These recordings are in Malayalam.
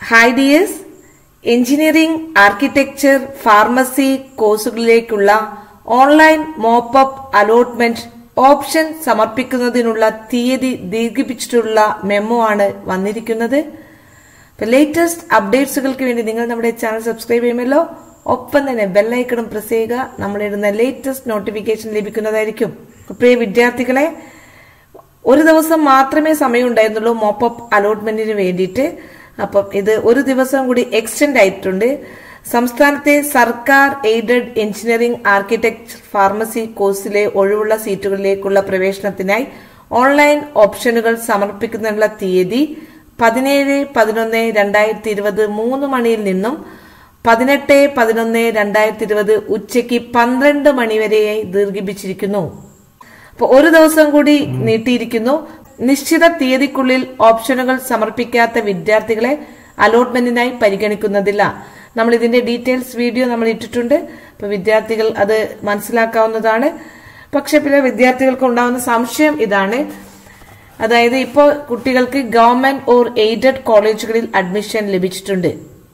hi dears engineering architecture pharmacy കോഴ്സുകളിലേക്കുള്ള ഓൺലൈൻ മോപ്പപ്പ് അലോട്ട്മെന്റ് ഓപ്ഷൻ സമർപ്പിക്കുന്നതിനുള്ള തീയതി ദീർഘിപ്പിച്ചിട്ടുള്ള മെമ്മോ ആണ് വന്നിരിക്കുന്നത് ലേറ്റസ്റ്റ് അപ്ഡേറ്റ്സുകൾക്ക് വേണ്ടി നിങ്ങൾ നമ്മുടെ ചാനൽ സബ്സ്ക്രൈബ് ചെയ്യുമല്ലോ ഒപ്പം തന്നെ ബെല്ലൈക്കണും പ്രസ് ചെയ്യുക നമ്മളിടുന്ന ലേറ്റസ്റ്റ് നോട്ടിഫിക്കേഷൻ ലഭിക്കുന്നതായിരിക്കും പ്രിയ വിദ്യാർത്ഥികളെ ഒരു ദിവസം മാത്രമേ സമയം ഉണ്ടായിരുന്നുള്ളൂ മോപ്പപ്പ് അലോട്ട്മെന്റിന് വേണ്ടിയിട്ട് അപ്പം ഇത് ഒരു ദിവസം കൂടി എക്സ്റ്റെൻഡ് ആയിട്ടുണ്ട് സംസ്ഥാനത്തെ സർക്കാർ എയ്ഡഡ് എഞ്ചിനീയറിംഗ് ആർക്കിടെക്ചർ ഫാർമസി കോഴ്സിലെ ഒഴിവുള്ള സീറ്റുകളിലേക്കുള്ള പ്രവേശനത്തിനായി ഓൺലൈൻ ഓപ്ഷനുകൾ സമർപ്പിക്കുന്നതിനുള്ള തീയതി പതിനേഴ് പതിനൊന്ന് രണ്ടായിരത്തി ഇരുപത് മൂന്ന് മണിയിൽ നിന്നും പതിനെട്ട് പതിനൊന്ന് രണ്ടായിരത്തി ഇരുപത് ഉച്ചയ്ക്ക് പന്ത്രണ്ട് മണിവരെയായി ദീർഘിപ്പിച്ചിരിക്കുന്നു അപ്പോൾ ഒരു ദിവസം കൂടി നീട്ടിയിരിക്കുന്നു നിശ്ചിത തീയതിക്കുള്ളിൽ ഓപ്ഷനുകൾ സമർപ്പിക്കാത്ത വിദ്യാർത്ഥികളെ അലോട്ട്മെന്റിനായി പരിഗണിക്കുന്നതില്ല നമ്മൾ ഇതിന്റെ ഡീറ്റെയിൽസ് വീഡിയോ നമ്മൾ ഇട്ടിട്ടുണ്ട് അപ്പൊ വിദ്യാർത്ഥികൾ അത് മനസ്സിലാക്കാവുന്നതാണ് പക്ഷെ പിന്നെ വിദ്യാർത്ഥികൾക്ക് ഉണ്ടാകുന്ന സംശയം ഇതാണ് അതായത് ഇപ്പോൾ കുട്ടികൾക്ക് ഗവൺമെന്റ് ഓർ എയ്ഡഡ് കോളേജുകളിൽ അഡ്മിഷൻ ലഭിച്ചിട്ടുണ്ട്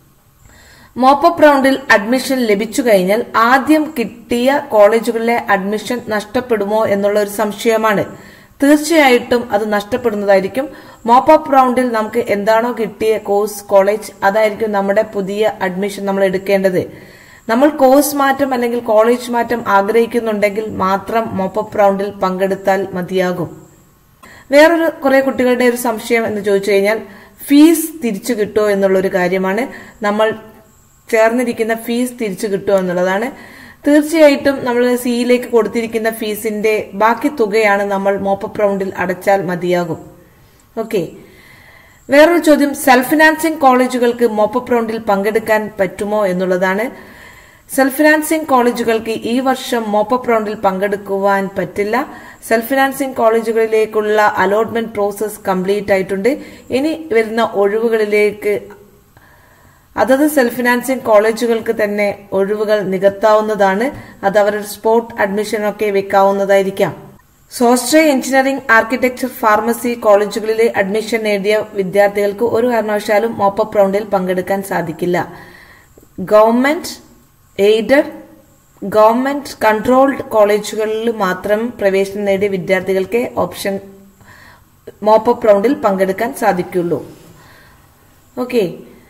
മോപ്പപ്പ് റൗണ്ടിൽ അഡ്മിഷൻ ലഭിച്ചു കഴിഞ്ഞാൽ ആദ്യം കിട്ടിയ കോളേജുകളിലെ അഡ്മിഷൻ നഷ്ടപ്പെടുമോ എന്നുള്ള ഒരു സംശയമാണ് തീർച്ചയായിട്ടും അത് നഷ്ടപ്പെടുന്നതായിരിക്കും മോപ്പപ്പ് റൗണ്ടിൽ നമുക്ക് എന്താണോ കിട്ടിയ കോഴ്സ് കോളേജ് അതായിരിക്കും നമ്മുടെ പുതിയ അഡ്മിഷൻ നമ്മൾ എടുക്കേണ്ടത് നമ്മൾ കോഴ്സ് മാറ്റം അല്ലെങ്കിൽ കോളേജ് മാറ്റം ആഗ്രഹിക്കുന്നുണ്ടെങ്കിൽ മാത്രം മോപ്പപ്പ് റൗണ്ടിൽ പങ്കെടുത്താൽ മതിയാകും വേറൊരു കുറെ കുട്ടികളുടെ ഒരു സംശയം എന്ന് ചോദിച്ചു കഴിഞ്ഞാൽ ഫീസ് തിരിച്ചു കിട്ടുമോ എന്നുള്ള ഒരു കാര്യമാണ് നമ്മൾ ചേർന്നിരിക്കുന്ന ഫീസ് തിരിച്ചു കിട്ടുമോ എന്നുള്ളതാണ് തീർച്ചയായിട്ടും നമ്മൾ സിയിലേക്ക് കൊടുത്തിരിക്കുന്ന ഫീസിന്റെ ബാക്കി തുകയാണ് നമ്മൾ മോപ്പപ്പ് റൗണ്ടിൽ അടച്ചാൽ മതിയാകും ഓക്കെ വേറൊരു ചോദ്യം സെൽഫ് ഫിനാൻസിംഗ് കോളേജുകൾക്ക് മോപ്പപ്പ് റൗണ്ടിൽ പങ്കെടുക്കാൻ പറ്റുമോ എന്നുള്ളതാണ് സെൽഫ് ഫിനാൻസിംഗ് കോളേജുകൾക്ക് ഈ വർഷം മോപ്പപ്പ് റൗണ്ടിൽ പങ്കെടുക്കുവാൻ പറ്റില്ല സെൽഫ് ഫിനാൻസിംഗ് കോളേജുകളിലേക്കുള്ള അലോട്ട്മെന്റ് പ്രോസസ് കംപ്ലീറ്റ് ആയിട്ടുണ്ട് ഇനി വരുന്ന ഒഴിവുകളിലേക്ക് അതത് സെൽഫ് ഫിനാൻസിംഗ് കോളേജുകൾക്ക് തന്നെ ഒഴിവുകൾ നികത്താവുന്നതാണ് അത് അവരുടെ സ്പോട്ട് അഡ്മിഷനൊക്കെ വെക്കാവുന്നതായിരിക്കാം സ്വാശ്രയ എഞ്ചിനീയറിംഗ് ആർക്കിടെക്ചർ ഫാർമസി കോളേജുകളിലെ അഡ്മിഷൻ നേടിയ വിദ്യാർത്ഥികൾക്ക് ഒരു കാരണവശാലും മോപ്പപ്പ് റൗണ്ടിൽ പങ്കെടുക്കാൻ സാധിക്കില്ല ഗവൺമെന്റ് എയ്ഡഡ് ഗവൺമെന്റ് കൺട്രോൾഡ് കോളേജുകളിൽ മാത്രം പ്രവേശനം നേടിയ വിദ്യാർത്ഥികൾക്ക് ഓപ്ഷൻ മോപ്പപ്പ് റൗണ്ടിൽ പങ്കെടുക്കാൻ സാധിക്കുള്ളൂ ഓക്കെ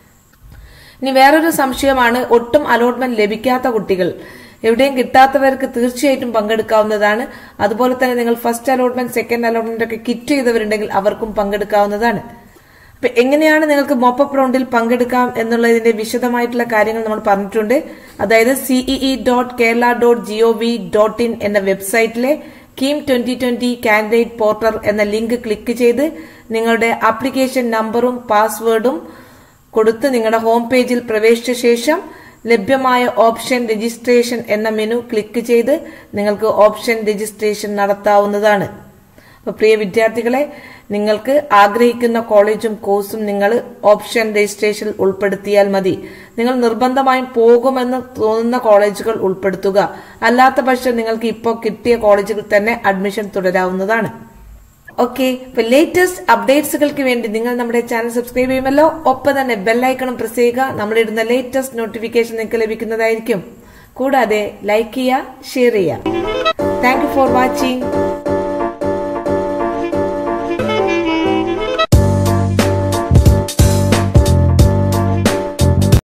ഇനി വേറൊരു സംശയമാണ് ഒട്ടും അലോട്ട്മെന്റ് ലഭിക്കാത്ത കുട്ടികൾ എവിടെയും കിട്ടാത്തവർക്ക് തീർച്ചയായിട്ടും പങ്കെടുക്കാവുന്നതാണ് അതുപോലെ തന്നെ നിങ്ങൾ ഫസ്റ്റ് അലോട്ട്മെന്റ് സെക്കൻഡ് അലോട്ട്മെന്റ് ഒക്കെ കിറ്റ് ചെയ്തവരുണ്ടെങ്കിൽ അവർക്കും പങ്കെടുക്കാവുന്നതാണ് അപ്പൊ എങ്ങനെയാണ് നിങ്ങൾക്ക് മോപ്പപ്പ് റൗണ്ടിൽ പങ്കെടുക്കാം എന്നുള്ളതിന്റെ വിശദമായിട്ടുള്ള കാര്യങ്ങൾ നമ്മൾ പറഞ്ഞിട്ടുണ്ട് അതായത് CEE dot Kerala dot GOV dot in എന്ന വെബ്സൈറ്റിലെ KEAM twenty twenty candidate portal എന്ന ലിങ്ക് ക്ലിക്ക് ചെയ്ത് നിങ്ങളുടെ ആപ്ലിക്കേഷൻ നമ്പറും പാസ്വേഡും കൊടുത്ത് നിങ്ങളുടെ ഹോം പേജിൽ പ്രവേശിച്ച ശേഷം ലഭ്യമായ ഓപ്ഷൻ രജിസ്ട്രേഷൻ എന്ന മെനു ക്ലിക്ക് ചെയ്ത് നിങ്ങൾക്ക് ഓപ്ഷൻ രജിസ്ട്രേഷൻ നടത്താവുന്നതാണ് അപ്പോൾ പ്രിയ വിദ്യാർത്ഥികളെ നിങ്ങൾക്ക് ആഗ്രഹിക്കുന്ന കോളേജും കോഴ്സും നിങ്ങൾ ഓപ്ഷൻ രജിസ്ട്രേഷനിൽ ഉൾപ്പെടുത്തിയാൽ മതി നിങ്ങൾ നിർബന്ധമായും പോകുമെന്ന് തോന്നുന്ന കോളേജുകൾ ഉൾപ്പെടുത്തുക അല്ലാത്ത പക്ഷം നിങ്ങൾക്ക് ഇപ്പോൾ കിട്ടിയ കോളേജുകളിൽ തന്നെ അഡ്മിഷൻ തുടരാവുന്നതാണ് ഓക്കെ ഇപ്പൊ ലേറ്റസ്റ്റ് അപ്ഡേറ്റ്സുകൾക്ക് വേണ്ടി നിങ്ങൾ നമ്മുടെ ചാനൽ സബ്സ്ക്രൈബ് ചെയ്യുമല്ലോ ഒപ്പം തന്നെ ബെല്ലൈക്കണും പ്രസ് ചെയ്യുക നമ്മളിടുന്ന ലേറ്റസ്റ്റ് നോട്ടിഫിക്കേഷൻ നിങ്ങൾക്ക് ലഭിക്കുന്നതായിരിക്കും കൂടാതെ ലൈക്ക് ചെയ്യുക ഷെയർ ചെയ്യുക താങ്ക് യു ഫോർ വാച്ചിങ്